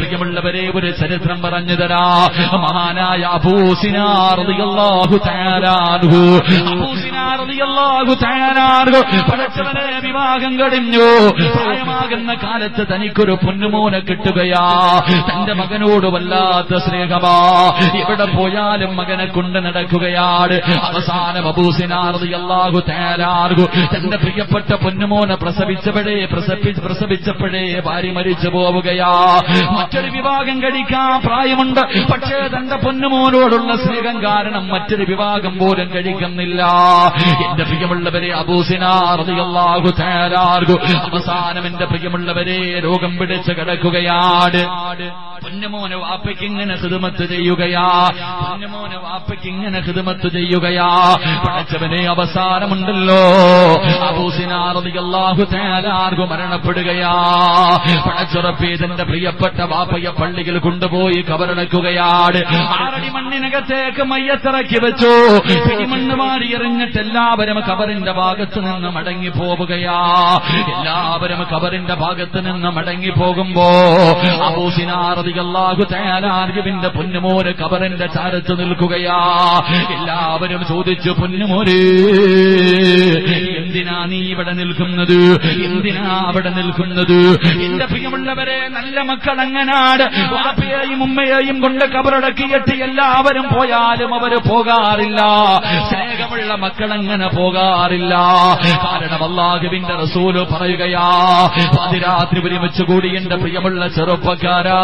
പ്രിയമുള്ളവരെ ഒരു ചരിത്രം പറഞ്ഞു തരാ മഹാനായ അബൂസിനാറിയാഹു തയ്യാറാകൂ അബൂസിനാറിയാഹു തയ്യാറാകൂ പടച്ചവനെ വിവാഹം കഴിഞ്ഞു പ്രായമാകുന്ന കാലത്ത് തനിക്കൊരു പൊന്നുമോനെ കിട്ടുകയാ തന്റെ മകനോട് വല്ലാത്ത സ്നേഹമാ എവിടെ പോയാലും മകനെ കൊണ്ട് നടക്കുകയാണ് അവസാനം അബൂസിനാറിയാഹു തയ്യാറാകൂ തന്റെ പ്രിയപ്പെട്ട പൊന്നുമോനെ പ്രസവിച്ചപ്പോഴേ പ്രസവി പ്രസവിച്ചപ്പോഴേ ഭാര്യ മരിച്ചു പോവുകയാ മറ്റൊരു വിവാഹം കഴിക്കാൻ പ്രായമുണ്ട് പക്ഷേ തന്റെ പൊന്നുമോനോടുള്ള സ്നേഹം കാരണം മറ്റൊരു വിവാഹം പോലും കഴിക്കുന്നില്ല എന്റെ പ്രിയമുള്ളവരെ അബൂസിനാറിയാഹു തയ്യാറാകൂ അവസാനം എന്റെ പ്രിയമുള്ളവരെ രോഗം പിടിച്ച് കിടക്കുകയാണ് പൊന്നുമോനെ വാപ്പയ്ക്ക് ഇങ്ങനെ ഹിതമത്ത് ചെയ്യുകയാ പൊന്നുമോനെ വാപ്പയ്ക്ക് ഇങ്ങനെ ഹിതമത്ത് ചെയ്യുകയാ പടച്ചവനെ അവസാനമുണ്ടല്ലോ അബൂസിനാറിയാഹു തയ്യാറാകു മരണപ്പെടുകയാ പടച്ചുറപ്പീതന്റെ പ്രിയപ്പെട്ട വാപ്പയെ പള്ളിയിൽ കൊണ്ടുപോയി കബറടക്കുകയാണ് ആറടി മണ്ണിനകത്തേക്ക് മയ്യത്തിറക്കി വെച്ചു പിടിമണ്ണ് മാറി എറിഞ്ഞിട്ട് എല്ലാവരും കബറിന്റെ ഭാഗത്ത് നിന്ന് മടങ്ങി പോവുകയാ എല്ലാവരും കബറിന്റെ ഭാഗത്ത് നിന്ന് മടങ്ങി പോകുമ്പോ അബൂസിനാറതികല്ലാഹു തയ്യാറാർഗുവിന്റെ പൊന്നുമോര് കബറിന്റെ ചാരത്ത് നിൽക്കുകയാ എല്ലാവരും ചോദിച്ചു പൊന്നുമോര് എന്തിനാ നീ ഇവിടെ നിൽക്കുന്നത് എന്തിനാ അവിടെ നിൽക്കുന്നത് എന്റെ പ്രിയമുള്ളവരെ നല്ല മക്കൾ അങ്ങനാട് വാപ്പയെയും ഉമ്മയെയും കൊണ്ട് കബറടക്കിയിട്ട് എല്ലാവരും പോയാലും അവര് പോകാറില്ല സ്നേഹമുള്ള മക്കൾ അങ്ങനെ പോകാറില്ല കാരണം അള്ളാഹുവിന്റെ റസൂല് പറയുകയാ പാതിരാത്രി ഒരുമിച്ച് കൂടി എന്റെ പ്രിയമുള്ള ചെറുപ്പക്കാരാ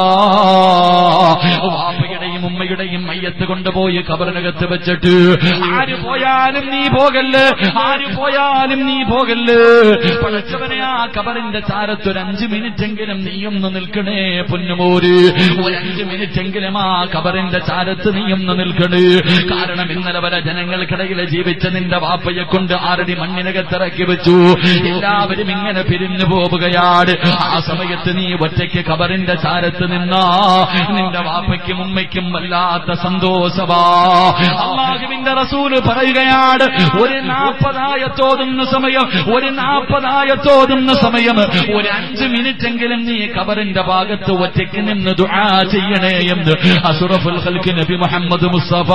വാപ്പയുടെയും ഉമ്മയുടെയും മയ്യത്ത് കൊണ്ടുപോയി കബറിനകത്ത് വെച്ചിട്ട് ആര് പോയാലും നീ പോകല്ല് ആര് പോയാലും നീ പോകല്ല് പടച്ചവനെ ആ കബറിന്റെ ചാരത്ത് ഒരു അഞ്ചു മിനിറ്റെങ്കിലും നീയൊന്ന് നിൽക്കണേ പൊന്നുമോര് ഒരു അഞ്ചു മിനിറ്റെങ്കിലും ആ കബറിന്റെ ചാരത്ത് നീയൊന്ന് നിൽക്കണേ കാരണം ഇന്നലെ വരെ ജനങ്ങൾക്കിടയിൽ ജീവിച്ച നിന്റെ വാപ്പയെ കൊണ്ട് ആരടി മണ്ണിനകത്തിറക്കി വെച്ചു എല്ലാവരും ഇങ്ങനെ പിരിഞ്ഞു പോവുകയാണ് ആ സമയത്ത് നീ ഒറ്റയ്ക്ക് കബറിന്റെ ചാരത്ത് നിന്നാ നിന്റെ വാപ്പയ്ക്കും ഉമ്മയ്ക്കും വല്ലാത്ത സന്തോഷമാ അള്ളാഹുവിന്റെ റസൂല് പറയുകയാണ് ഒരു നാൽപ്പതായത്തോതുന്ന സമയം ഒരു നാൽപ്പതായത്തോതുന്ന സമയം ഒരു അഞ്ച് മിനിറ്റെങ്കിലും നീ കബറിന്റെ ഭാഗത്ത് ഒറ്റയ്ക്ക് നിന്ന് ദുആ ചെയ്യണേ എന്ന് അസുറഫുൽ ഖൽക്ക് നബി മുഹമ്മദ് മുസ്തഫ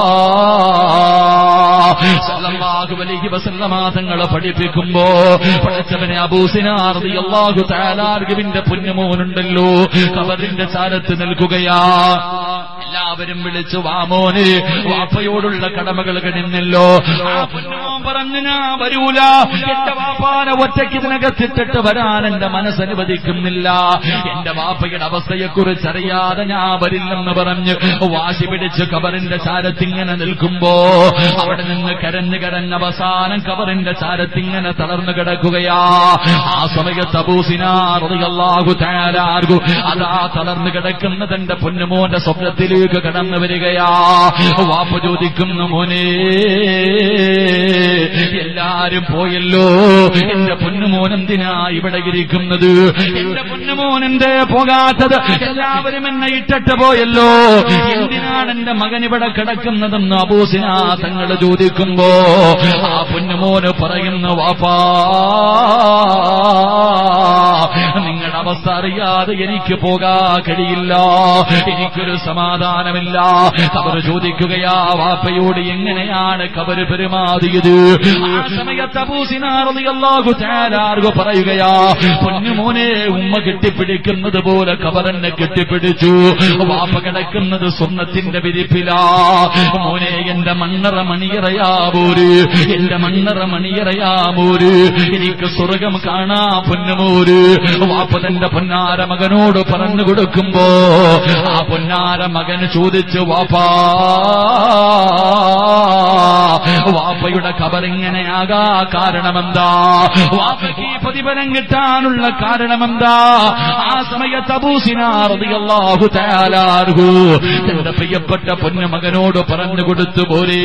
സല്ലല്ലാഹു അലൈഹി വസല്ലമ തങ്ങളെ പഠിപ്പിക്കുമ്പോ പഠിച്ചവനെ അബൂസിനാർ റളിയല്ലാഹു തആല അർഗുവിന്റെ പൊന്നുമോനുണ്ടല്ലോ കബറിന്റെ ചാരത്ത് നിൽക്കുകയാ എല്ലാവരും വിളിച്ചു വാമോന് വാപ്പയോടുള്ള കടമകൾ കഴിഞ്ഞല്ലോ ആ പൊന്നുമോൻ പറഞ്ഞു ഞാൻ വരൂല എന്റെ വാപ്പാനെ ഒറ്റയ്ക്ക് ഇതിനകത്തിട്ടിട്ട് വരാൻ എന്റെ മനസ്സനുവദിക്കുന്നില്ല എന്റെ വാപ്പയുടെ അവസ്ഥയെക്കുറിച്ച് അറിയാതെ ഞാൻ വരില്ലെന്ന് പറഞ്ഞ് വാശി പിടിച്ച് കബറിന്റെ ചാരത്തിങ്ങനെ നിൽക്കുമ്പോ അവിടെ നിന്ന് കരഞ്ഞ് കരഞ്ഞ് അവസാനം കബറിന്റെ ചാരത്തിങ്ങനെ തളർന്നു കിടക്കുകയാ ആ സമയത്ത് അബൂസിനാറിയാഹു തയ്യാറാകു അതാ തളർന്നു കിടക്കുന്ന തന്റെ പൊന്നുമോന്റെ സ്വപ്നത്തിലേക്ക് കടന്നു വരികയാ വാപ്പ ചോദിക്കുന്നു മോനെ എല്ലാരും പോയല്ലോ എന്റെ പൊന്നുമോൻ എന്തിനാ ഇവിടെ ഇരിക്കുന്നത് എന്റെ പൊന്നുമോൻ എന്തേ പോകാത്തത് എല്ലാവരും എന്നെ ഇട്ടിട്ട് പോയല്ലോ എന്തിനാണ് എന്റെ മകൻ ഇവിടെ കിടക്കുന്നതെന്ന് അബൂസിനാ തങ്ങൾ ചോദിക്കുമ്പോ ആ പൊന്നുമോന് പറയുന്നു വാപ്പാ നിങ്ങളുടെ അവസ്ഥ അറിയാതെ എനിക്ക് പോകാ കഴിയില്ല എനിക്കൊരു സമാധാനമില്ല കബർ ചോദിക്കുകയാ വാപ്പയോട് എങ്ങനെയാണ് കബർ പെരുമാറിയത് ആ സമയത്ത് അബൂസിനാറിയാഹു ചാരാർഗു പറയുകയാ പൊന്നുമോനെ ഉമ്മ കെട്ടിപ്പിടിക്കുന്നത് പോലെ കബറന്നെ കെട്ടിപ്പിടിച്ചു വാപ്പ കിടക്കുന്നത് സ്വർണത്തിന്റെ വിരിപ്പിലാ മോനെ എന്റെ മണ്ണറ മണിയറയാമൂര് എന്റെ മണ്ണറ മണിയറയാമൂര് എനിക്ക് സ്വർഗം കാണാ പൊന്നുമോര് വാപ്പ തന്റെ പൊന്നാര മകനോട് പറഞ്ഞു കൊടുക്കുമ്പോ ആ പൊന്നാര മകൻ ചോദിച്ചു വാപ്പാ വാപ്പയുടെ കബറിങ്ങനെയാകാ കാരണമെന്താ വാപ്പയ്ക്ക് ഈ പ്രതിഫലം കിട്ടാനുള്ള കാരണമെന്താ ആ സമയത്ത് അബൂസിനാറിയാഹു തയാലാർഹു തന്റെ പ്രിയപ്പെട്ട പൊന്നുമകനോട് പറഞ്ഞു കൊടുത്തു പോരേ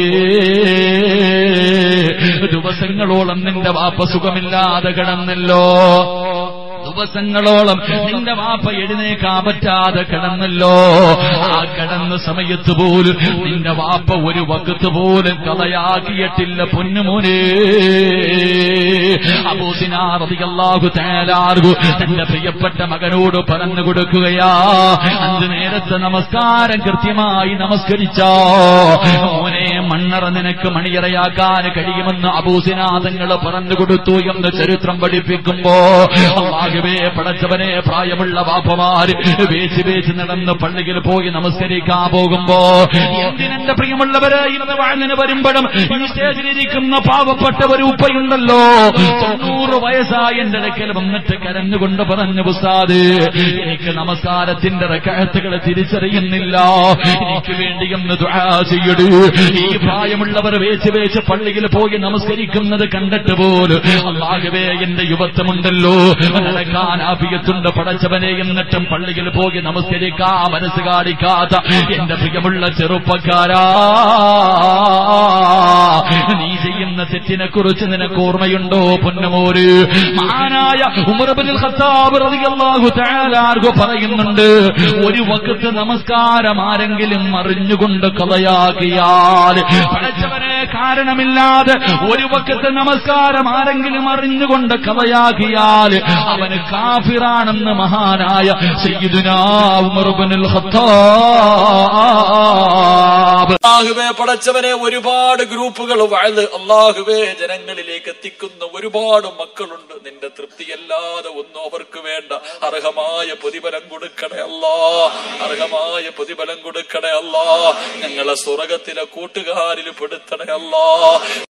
ദിവസങ്ങളോളം നിന്റെ വാപ്പ സുഖമില്ലാതെ കിടന്നല്ലോ ദിവസങ്ങളോളം നിന്റെ വാപ്പ എഴുന്നേക്കാൻ പറ്റാതെ കിടന്നല്ലോ ആ കിടന്ന സമയത്ത് പോലും നിന്റെ വാപ്പ ഒരു വക്കത്ത് പോലും കഥയാക്കിയിട്ടില്ല പൊന്നുമോനെ അബൂസിനാറിയല്ലാഹു തേലാർഗു തന്റെ പ്രിയപ്പെട്ട മകനോട് പറഞ്ഞു കൊടുക്കുകയാ അഞ്ചു നേരത്തെ നമസ്കാരം കൃത്യമായി നമസ്കരിച്ചോ മോനെ മണ്ണറ നിനക്ക് മണിയറയാക്കാൻ കഴിയുമെന്ന് അബൂസിനാഥങ്ങൾ പറഞ്ഞു കൊടുത്തു എന്ന് ചരിത്രം പഠിപ്പിക്കുമ്പോ അള്ളാഹുവേ പടച്ചവനെ പ്രായമുള്ള വാപ്പമാര് വേച്ച് വേച്ച് നടന്ന് പള്ളിയിൽ പോയി നമസ്കരിക്കാൻ പോകുമ്പോ എന്തിനെന്റെ പ്രിയമുള്ളവര് ഇന്ന് വാങ്ങിന് വരുമ്പോഴും ഈ സ്റ്റേജിലിരിക്കുന്ന പാവപ്പെട്ട ഒരു ഉപ്പയുണ്ടല്ലോ തൊണ്ണൂറ് വയസ്സായി എന്റെ അടുക്കൽ വന്നിട്ട് കരഞ്ഞുകൊണ്ട് പറഞ്ഞു പുസ്താദ് എനിക്ക് നമസ്കാരത്തിന്റെ റക്കാത്തുകൾ തിരിച്ചറിയുന്നില്ല എനിക്ക് വേണ്ടി എന്ന് ദുആ ചെയ്യടൂ ഈ പ്രായമുള്ളവർ വേച്ച് വേച്ച് പള്ളിയിൽ പോയി നമസ്കരിക്കുന്നത് കണ്ടിട്ട് പോലും അള്ളാഹുവേ എന്റെ യുവത്വമുണ്ടല്ലോ നടക്കാൻ ആഭിയത്തുണ്ട് പടച്ചവനെ എന്നിട്ടും പള്ളിയിൽ പോയി നമസ്കരിക്കാ മനസ്സ് കാണിക്കാത്ത എന്റെ പ്രിയമുള്ള ചെറുപ്പക്കാരാ നീ ചെയ്യുന്ന തെറ്റിനെ കുറിച്ച് നിനക്ക് ഓർമ്മയുണ്ടോ പൊന്നമോര് മഹാനായ ഉമർബിൻ ഖത്താബ് റളിയല്ലാഹു തആല ആർഗോ പറയുന്നുണ്ട് ഒരു വക്കത്ത് നമസ്കാരം ആരെങ്കിലും അറിഞ്ഞുകൊണ്ട് കഥയാക്കിയാൽ പടച്ചവനെ കാരണമില്ലാതെ ഒരു വക്കത്ത് നമസ്കാരം ആരെങ്കിലും അറിഞ്ഞുകൊണ്ട് കഥയാക്കിയാൽ അവന് കാഫിറാണെന്ന് മഹാനായ സയ്യിദുനാ ഉമർബിൻ ഖത്താബ് അള്ളാഹുവേ പടച്ചവനെ ഒരുപാട് ഗ്രൂപ്പുകൾ വഴുത് അള്ളാഹുവേ ജനങ്ങളിലേക്ക് എത്തിക്കുന്ന ഒരുപാട് മക്കളുണ്ട് നിന്റെ തൃപ്തിയല്ലാതെ ഒന്നും അവർക്ക് വേണ്ട അർഹമായ പ്രതിഫലം കൊടുക്കണേ അല്ലാ അർഹമായ പ്രതിഫലം കൊടുക്കണേ അല്ലാ ഞങ്ങളെ സ്വർഗത്തിലെ കൂട്ടുകാരിൽ പെടുത്തണേ അല്ലാ